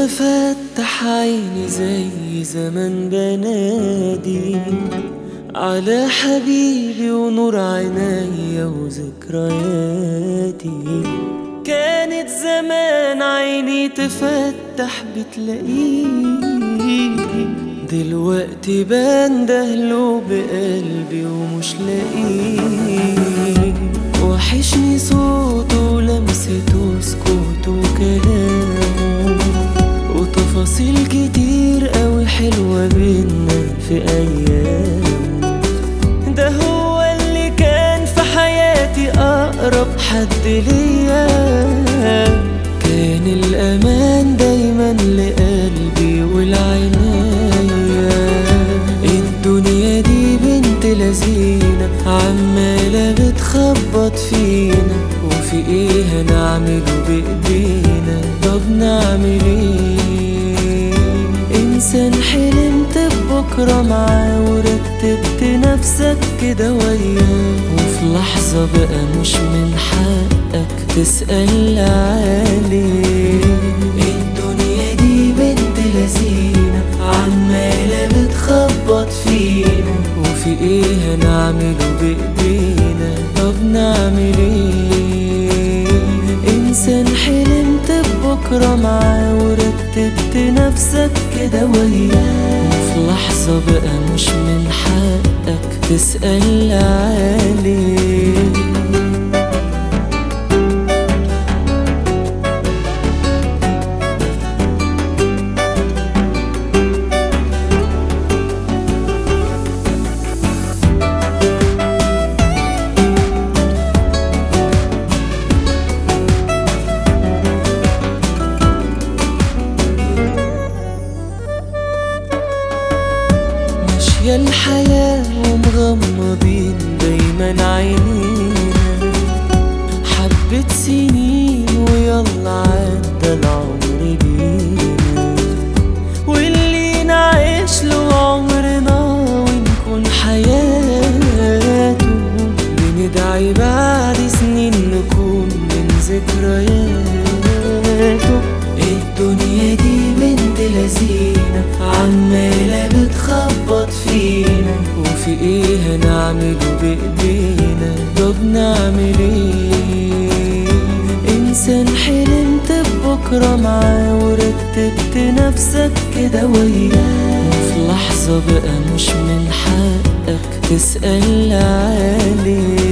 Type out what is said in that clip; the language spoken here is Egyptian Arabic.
بفتح عيني زي زمان بنادي على حبيبي ونور عينيا وذكرياتي كانت زمان عيني تفتح بتلاقيه دلوقتي بندهله بقلبي ومش لاقيه وحشني صوته ولمسته وسكوته وكلامه وتفاصيل كتير قوي حلوة بينا في أيام ده هو اللي كان في حياتي أقرب حد ليا كان الأمان دايما لقلبي والعناية الدنيا دي بنت لذينة عمالة بتخبط فينا وفي ايه هنعمله بإيدينا طب نعمل ايه انسان حلمت ببكرة معاه ورتبت نفسك كده وياه وفي لحظة بقى مش من حقك تسأل عليه الدنيا دي بنت لذينة عمالة بتخبط فينا وفي ايه هنعمله بإيدينا طب نعمل ايه انسان حلمت ببكرة معاه ورتبت نفسك كده وياه وفي لحظة بقى مش من حقك تسأل عليه ماشية الحياة ومغمضين دايما عينينا حبة سنين ويلا عدى العمر بينا واللي نعيش له عمرنا ونكون حياته بندعي بعد سنين نكون من ذكرياته الدنيا دي بنت لذينة عمالة بتخبط فينا وفي ايه هنعمله بإيدينا طب نعمل ايه انسان حلمت ببكرة معاه ورتبت نفسك كده وياه وفي لحظة بقى مش من حقك تسأل عليه